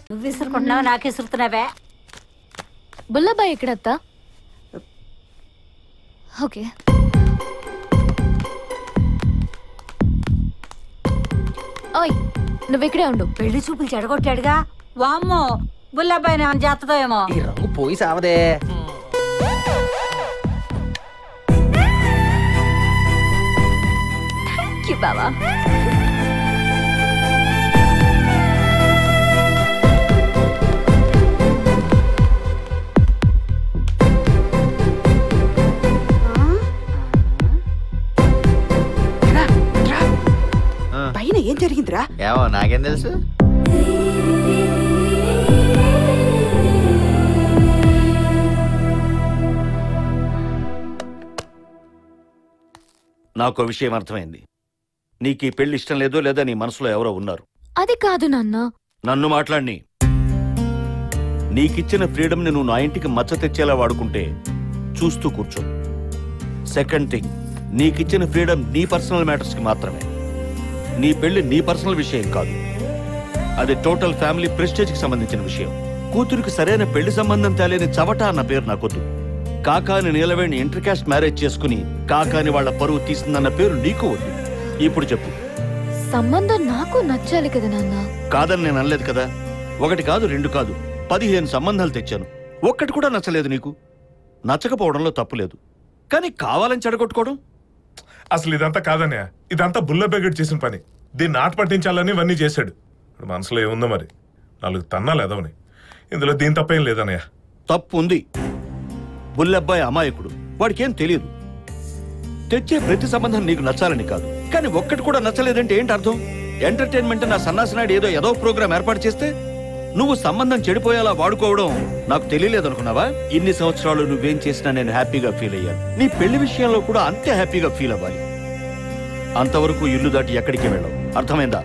నువ్వు విసురుకుంటున్నావు నాకు విసురుతున్నావే బుల్లబాయ్ ఎక్కడత్తా ఓకే ఓయ్ నువ్వు ఇక్కడే ఉండు పెళ్లి చూపులు చెడగొట్టాడుగా వామ్మో బుల్లబ్బాయి ఏమైనా చేస్తుందో ఏమో ఈ రంగు పోయి సావదే థ్యాంక్ యూ బావా పైన ఏం జరిగిందిరా ఏమో నాకేం తెలుసు నాకు విషయం అర్థమైంది నీకు ఈ పెళ్లి ఇష్టం లేదో లేదా నీ మనసులో ఎవరో ఉన్నారు అది కాదు నాన్న నన్ను మాట్లాడిని నీకిచ్చిన ఫ్రీడమ్ని నువ్వు నా ఇంటికి మచ్చ తెచ్చేలా వాడుకుంటే చూస్తూ కూర్చో సెకండ్ థింగ్ నీకిచ్చిన ఫ్రీడమ్ నీ పర్సనల్ మ్యాటర్స్కి మాత్రమే నీ పెళ్లి నీ పర్సనల్ విషయం కాదు అది టోటల్ ఫ్యామిలీ ప్రెస్టేజ్కి సంబంధించిన విషయం కూతురికి సరైన పెళ్లి సంబంధం తేలేని చవట అన్న పేరు నాకొద్దు Kakani Neelaveni inter caste marriage చేసుకుని కాకాని వాళ్ళ పరువు తీసిందన్న పేరు నీకు వద్దు ఇప్పుడు చెప్పు సంబంధం నాకు నచ్చాలి కదా నాన్న కాదని నేను అనలేదు కదా ఒకటి కాదు రెండు కాదు పదిహేను సంబంధాలు తెచ్చాను ఒక్కటి కూడా నచ్చలేదు నీకు నచ్చకపోవడంలో తప్పు లేదు కానీ కావాలని చెడగొట్టుకోవడం అసలు ఇదంతా కాదన్నయ్య ఇదంతా బుల్ల బెగట్ చేసిన పని దీన్ని ఆట పట్టించాలని ఇవన్నీ చేశాడు ఇప్పుడు మనసులో ఏముందో మరి నాలుగు తన్నాలు ఎదవని ఇందులో దీని తప్పేం లేదన్నయ్య తప్పు ఉంది బుల్లబ్బాయి అమాయకుడు వాడికేం తెలియదు తెచ్చే ప్రతి సంబంధం నీకు నచ్చాలని కాదు కానీ ఒక్కటి కూడా నచ్చలేదంటే ఏంటి అర్థం ఎంటర్టైన్మెంట్ నా సన్నాసినాడు ఏదో ఏదో ప్రోగ్రామ్ ఏర్పాటు చేస్తే నువ్వు సంబంధం చెడిపోయేలా వాడుకోవడం నాకు తెలియలేదనుకున్నావా ఇన్ని సంవత్సరాలు నువ్వేం చేసినా నేను హ్యాపీగా ఫీల్ అయ్యాను నీ పెళ్లి విషయంలో కూడా అంతే హ్యాపీగా ఫీల్ అవ్వాలి అంతవరకు ఇల్లు దాటి ఎక్కడికి వెళ్ళవు అర్థమైందా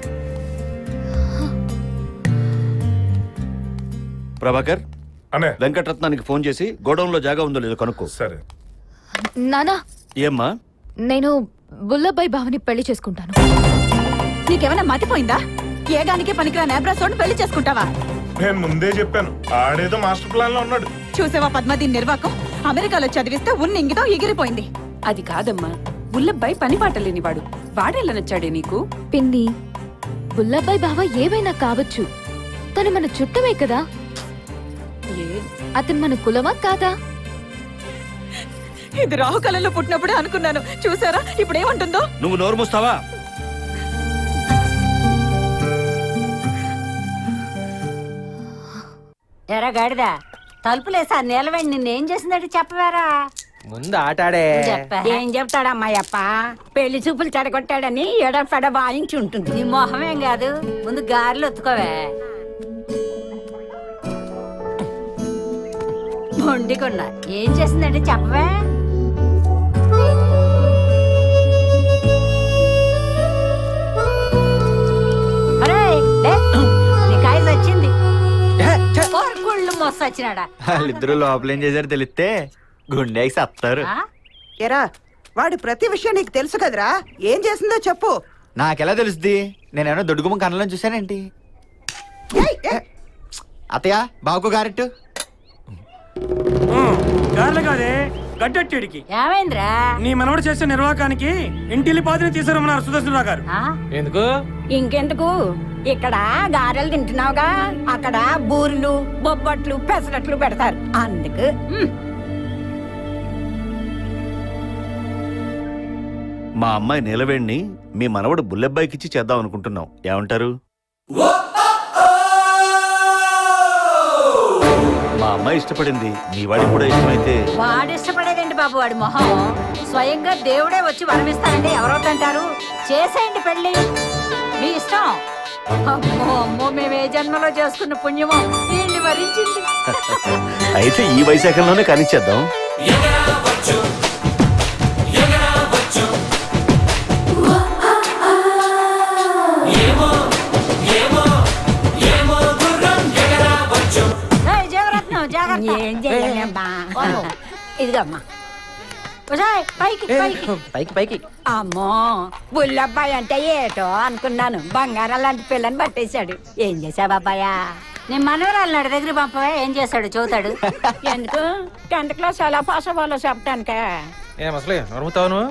ప్రభాకర్ అనే వెంకటరత్నానికి ఫోన్ చేసి గోడౌన్లో జాగా ఉందో లేదో కనుక్కో సరే నానా ఏమ్మా నేను బుల్లబాయ్ బావని పెళ్లి చేసుకుంటాను నీకేమైనా మతిపోయిందా ఏగానికి పనికిరా నేబ్రాసోడ్ పెళ్లి చేసుకుంటావా నేను ముందే చెప్పాను ఆడేదో మాస్టర్ ప్లాన్ లో ఉన్నాడు చూసావా పద్మ దీని నిర్వాకం అమెరికాలో చదివిస్తే ఉన్న ఇంగితం ఎగిరిపోయింది అది కాదమ్మా బుల్లబ్బాయి పని పాట లేనివాడు వాడేలా నచ్చాడే నీకు పిన్ని బుల్లబాయ్ బావ ఏమైనా కావచ్చు తను మన చుట్టమే కదా ఏ అతను మన కులమా కాదా ఇది రాహుకాలంలో పుట్టినప్పుడే అనుకున్నాను చూసారా ఇప్పుడు ఏమంటుందో నువ్వు నోరు మూస్తావా ఎరా గాడిదా తలుపులేసా నీలవేణి నిన్నేం చేసిందంటే చెప్పవేరా ముందు ఆటాడే చెప్పా ఏం చెప్తాడమ్మాయప్ప పెళ్లి చూపులు చెడగొట్టాడని ఎడఫెడ వాయించి ఉంటుంది నీ మొహమేం కాదు ముందు గారెలు ఒత్తుకోవే మొండికొండ ఏం చేసిందంటే చెప్పవే ఒరేయ్, లే, నీ కాయ వచ్చింది కోరకుళ్ళు మొస్స వచ్చినాడా వాళ్ళిద్దరూ లోపల ఏం చేశారు తెలిస్తే గుండెకి సత్తారు ఆ? ఎరా వాడి ప్రతి విషయం నీకు తెలుసు కదరా ఏం చేసిందో చెప్పు నాకెలా తెలుస్తుంది నేనేమో దొడ్డుగుమ్మ కళ్ళలో చూశానేంటి అత్తయ్య బావుకు గారెట్టు గార్ల కాదే గడ్డెట్టిడికి ఏమైందిరా నీ మనవడు చేసే నిర్వాహకానికి ఇంటిల్లి పాతిని తీసుకురమ్మన్నారు సుదర్శనరావు గారు ఆ? ఎందుకు ఇంకెందుకు ఇక్కడ గారెలు తింటున్నావుగా అక్కడ బూరెలు బొబ్బట్లు పెసరట్లు పెడతారు అందుకు మ్, మా అమ్మాయి నిలవేణ్ణి మీ మనవడు బుల్లెబ్బాయికిచ్చి చేద్దాం అనుకుంటున్నాం ఏమంటారు మా అమ్మాయి ఇష్టపడింది మీ వాడికి కూడా ఇష్టమైతే వాడు ఇష్టపడేదండి బాబు వాడి మొహం స్వయంగా దేవుడే వచ్చి వరమిస్తానంటే ఎవరవుతుంటారు చేసేయండి పెళ్లి మీ ఇష్టం అమ్మో అమ్మో మేము ఏ జన్మలో చేసుకున్న పుణ్యమో వీళ్ళని వరించింది అయితే ఈ వైశాఖంలోనే కానిచ్చేద్దాం ఏయ్, జీవరత్నం జాగ్రత్త ఏం చేయలేమ్మా బాబు, ఇదిగమ్మా ఉజాయ్, పైకి పైకి పైకి పైకి అమ్మో బుల్లబ్బాయి అంటే ఏటో అనుకున్నాను బంగారం లాంటి పిల్లని పట్టేశాడు ఏం చేసావు అబ్బాయా నీ మనవరాలు నాడు దగ్గర పంపవే ఏం చేశాడు చూతాడు ఎందుకు టెన్త్ క్లాస్ ఎలా పాస్ అవ్వాలో చెప్పడానికే ఏం అసలే నరుముతావు నువ్వు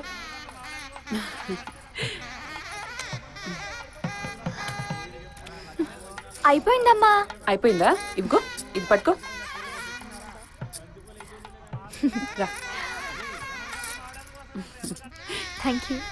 అయిపోయిందమ్మా అయిపోయిందా ఇదిగో ఇది పట్టుకో రా థ్యాంక్ యూ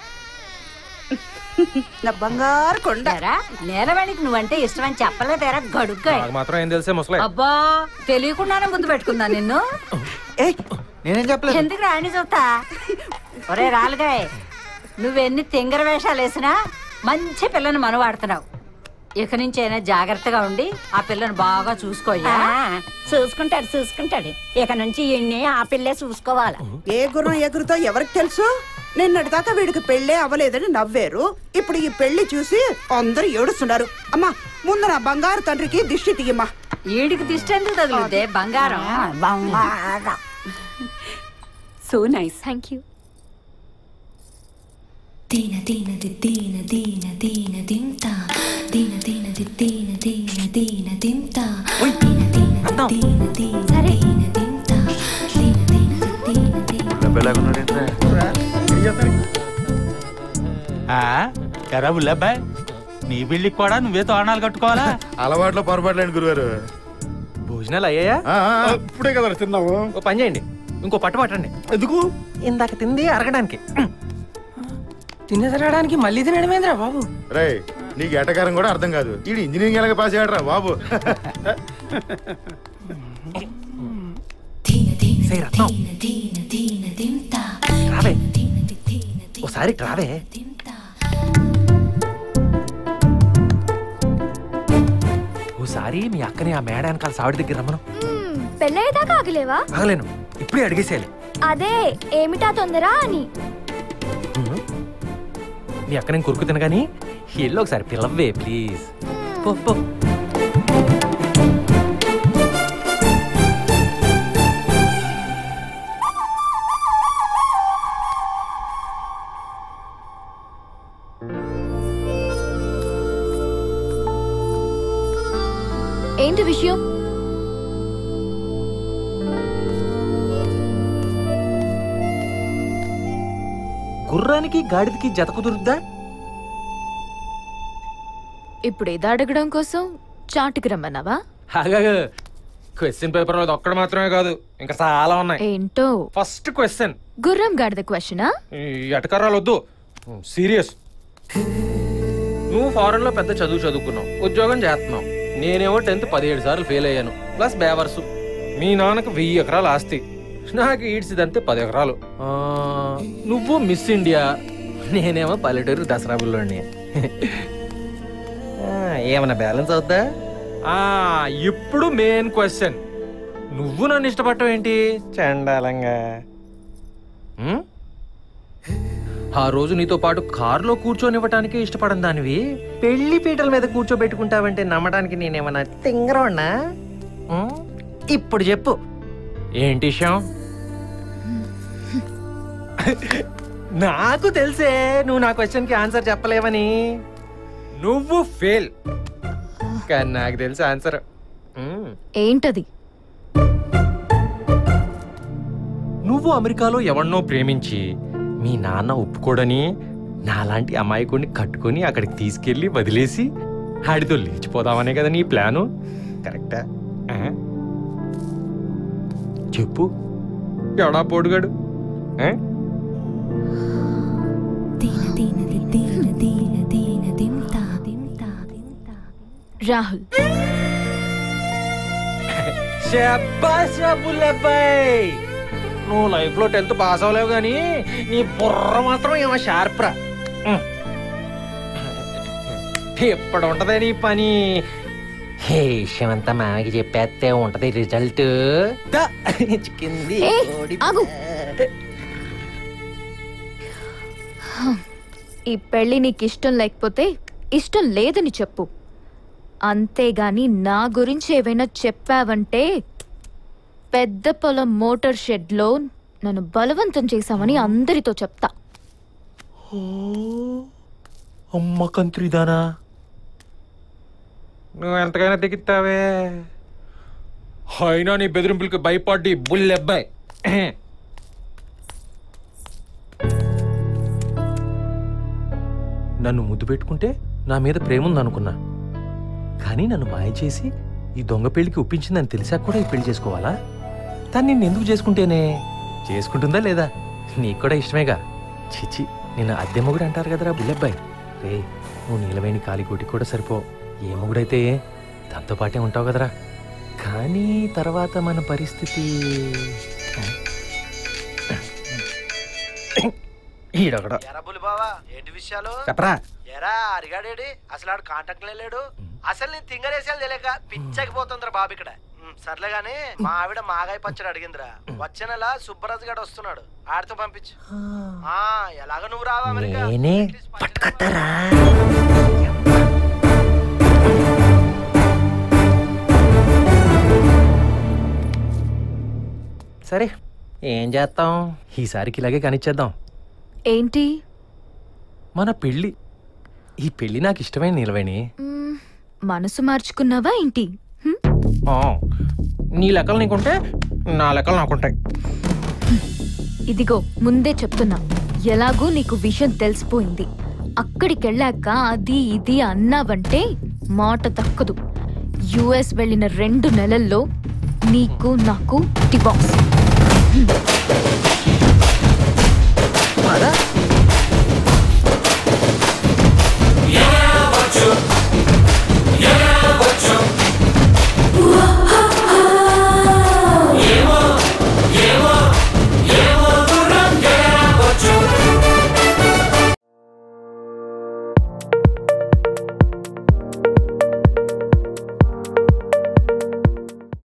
నా బంగారు కొండరా నేలవాడికి నువ్వంటే ఇష్టమని చెప్పలేదేరా గడుగ్గా నాకు మాత్రం ఏం తెలిసే ముసలే అబ్బా తెలియకుండానే ముందు పెట్టుకున్నా నిన్ను నేనేం చెప్పలేదు ఎందుకు రాని చూస్తా ఒరే రాలుగాయ్ నువ్వెన్ని తింగర వేషాలు వేసినా మంచి పిల్లని మనవాడుతున్నావు ఇక నుంచి అయినా జాగ్రత్తగా ఉండి ఆ పిల్లని బాగా చూసుకోయ్యా ఆ, చూసుకుంటాడు చూసుకుంటాడు ఇక నుంచి ఇన్ని ఆ పిల్లే చూసుకోవాలి ఏ గుర్రం ఎగురుతో ఎవరికి తెలుసు నిన్నటి దాకా వీడికి పెళ్ళే అవ్వలేదని నవ్వారు ఇప్పుడు ఈ పెళ్లి చూసి అందరూ ఏడుస్తున్నారు అమ్మా ముందు నా బంగారు తండ్రికి దిష్టి తీయమ్మా ఈడికి దిష్టి ఎందుకు తగులుద్దే బంగారం బంగారం సో నైస్ థ్యాంక్ యూ దీన దీన ది దీన దీన దీన దింత దీన దీన ది దీన దీన దీన దింత దీన దీన ది దీన దీన సరే దీన దింత దీన దీన ది దీన దీన ఎరా బుల్లబ్బాయ్ నీ బిల్లికి కూడా నువ్వే తోరణాలు కట్టుకోవాలా అలవాట్లో పొరపాట్లేండి గురుగారు భోజనాలు అయ్యాయా ఇప్పుడే కదా తిన్నావు ఓ పని చేయండి ఇంకో పట్టు పట్టండి ఎందుకు ఇందాక తింది అరగడానికి తిన్న తినడానికి మళ్ళీ తినడమేంద్రా బాబు రే నీకు ఎటకారం కూడా అర్థం కాదు ఈడు ఇంజనీరింగ్ ఎలాగ పాస్ అయ్యాడరా బాబు సే రత్నం దీన దీన దింత రావే దీన ది దీన ది ఓసారి రావే దింత ఓసారి మీ అక్కని ఆ మేడ వెనకాల సావిడి దగ్గర రమ్మను పెళ్ళయ్యేదాకా ఆగలేవా ఆగలేను ఇప్పుడే అడిగేసేయాలి అదే ఏమిటా తొందర అని మీ అక్క నేను కొరుకు తినగాని ఎల్లో ఒకసారి పిలవ్వే ప్లీజ్ పో పో ఏంటి విషయం గుర్రానికి గాడిదకి జత కుదురుద్దా ఇప్పుడు ఇది అడగడం కోసం చాటుకి రమ్మన్నావా ఆగాగు క్వశ్చన్ పేపర్ అది ఒక్కడ మాత్రమే కాదు ఇంకా చాలా ఉన్నాయి ఏంటో ఫస్ట్ క్వశ్చన్ గుర్రం గాడిద క్వశ్చనా ఈ ఎటకరాలు వద్దు సీరియస్ నువ్వు ఫారెన్ లో పెద్ద చదువు చదువుకున్నావు ఉద్యోగం చేస్తున్నావు నేనేమో టెన్త్ పదిహేడు సార్లు ఫెయిల్ అయ్యాను ప్లస్ బేవర్సు మీ నాన్నకు వెయ్యి ఎకరాలు ఆస్తి నాకు ఈడ్చిదంతే పది ఎకరాలు ఆ, నువ్వు మిస్ ఇండియా నేనేమో పల్లెటూరు దసరా బుల్లోని ఏమన్నా బ్యాలెన్స్ అవుద్దా ఆ, ఇప్పుడు మెయిన్ క్వశ్చన్ నువ్వు నన్ను ఇష్టపడటం ఏంటి చండాలంగా ఉం? ఆ రోజు నీతో పాటు కారులో కూర్చొనివ్వటానికి ఇష్టపడని దానివి పెళ్లి పీటల మీద కూర్చోబెట్టుకుంటావంటే నమ్మడానికి నేనేమన్నా తింగరోన్నా ఉం? ఇప్పుడు చెప్పు ఏంటి విషయం నాకు తెలిసే నువ్వు నా క్వశ్చన్కి ఆన్సర్ చెప్పలేవని నువ్వు ఫెయిల్ కానీ నాకు తెలుసు ఆన్సర్ ఏంటది నువ్వు అమెరికాలో ఎవరినో ప్రేమించి మీ నాన్న ఒప్పుకోడని నాలాంటి అమాయకుడిని కట్టుకొని అక్కడికి తీసుకెళ్లి వదిలేసి ఆడితో లేచిపోదామనే కదా నీ ప్లాను కరెక్టా ఆ? చెప్పు ఎవడా పోడుగాడు ఆ? దీన దీన ది దీన దీన దీన దింత దింత దింత రాహుల్ శబ్బాష్ రా బుల్లబ్బాయ్ నువ్వు లైఫ్ లో టెన్త్ పాస్ అవ్వలేవు కానీ నీ బుర్ర మాత్రం ఏమో షార్ప్ రా ఉం. ఎప్పుడు ఉంటదే నీ పని హే విషయమంతా మామకి చెప్పేస్తే ఉంటది రిజల్ట్ చిక్కింది ఏయ్, ఓడి- ఆగు. ఈ పెళ్లి నీకు ఇష్టం లేకపోతే ఇష్టం లేదని చెప్పు అంతేగాని నా గురించి ఏవైనా చెప్పావంటే పెద్ద పొలం మోటార్ షెడ్లో నన్ను బలవంతం చేశామని అందరితో చెప్తా అమ్మ కంత్రిదానా నువ్వు ఎంతకైనా దిగుతావే అయినా నీ బెదిరింపులకి భయపడి బుల్లెబ్బాయి నన్ను ముద్దు పెట్టుకుంటే నా మీద ప్రేమ ఉందనుకున్నా కానీ నన్ను మాయ చేసి ఈ దొంగ పెళ్లికి ఒప్పించిందని తెలిసాక కూడా ఈ పెళ్లి చేసుకోవాలా తను నిన్ను ఎందుకు చేసుకుంటేనే చేసుకుంటుందా లేదా నీకు కూడా ఇష్టమేగా చిచి నిన్ను అద్దె మొగుడు అంటారు కదరా బుల్లెబ్బాయి రే నువ్వు నీలవేణి కాలిగోటి కూడా సరిపో ఏ మొగుడైతే దాంతో పాటే ఉంటావు కదరా కానీ తర్వాత మన పరిస్థితి ఈడొకడు ఎరబులు బావా ఏంటి విషయాలు చెప్పరా ఎరా అరిగాడేడి అసలు ఆడు కాంటాక్ట్ లేడు అసలు నేను తింగరేసాలు తెలియక పిచ్చకిపోతుందిరా బాబు ఇక్కడ ఉమ్, సర్లే గాని మా ఆవిడ మాగాయ పచ్చడి అడిగిందిరా వచ్చే నెల సుబ్బరాజు గారు వస్తున్నాడు ఆడితో పంపించు ఆ ఎలాగ నువ్వు రావా అమెరికా నేనే పట్టుకొస్తారా సరే ఏం చేస్తాం ఈసారికి ఇలాగే కానిచ్చేద్దాం ఏంటి మన పెళ్ళి ఈ పెళ్ళి నాకు ఇష్టమైన నిలవేణి మ్మ్, మనసు మార్చుకున్నావా ఏంటి ఆ, నీ లెక్కలు నీకుంటే నా లెక్కలు నాకుంటాయి ఇదిగో ముందే చెప్తున్నా ఎలాగూ నీకు విషయం తెలిసిపోయింది అక్కడికెళ్ళాక అది ఇది అన్నావంటే మాట దక్కదు యుఎస్ వెళ్ళిన రెండు నెలల్లో నీకు నాకు divorce Yeah, what you? Yeah, what you?